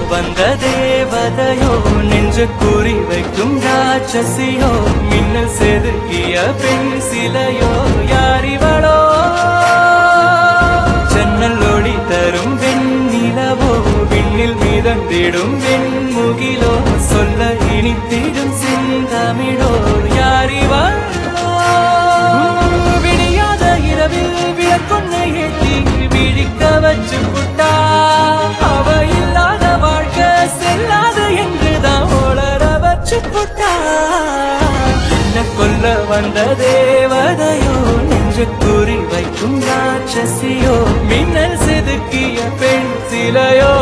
வந்த தேவதையோ நெஞ்ச குறி வைக்கும் ராட்சசியோ மின்னல் செதுக்கிய பெண் சிலையோ யாரிவளோ ஜன்னல் ஒளி தரும் வெண்ணிலவோ விண்ணில் மிதந்திடும் வெண்முகிலோ சொல்ல இனித்திடும் செந்தமிழோ யாரிவளோ விடியாத இரவில் விளக்கொன்னை ஏற்றி விழிக்க வச்சு புட்டா அவ இல்லாத வாழ்க்கை செல்லாது என்றுதான் உளர வச்சு புட்டா என்ன கொல்ல வந்த தேவதையோ நெஞ்ச குறி வைக்கும் ராட்சசியோ மின்னல் செதுக்கிய பெண் சிலையோ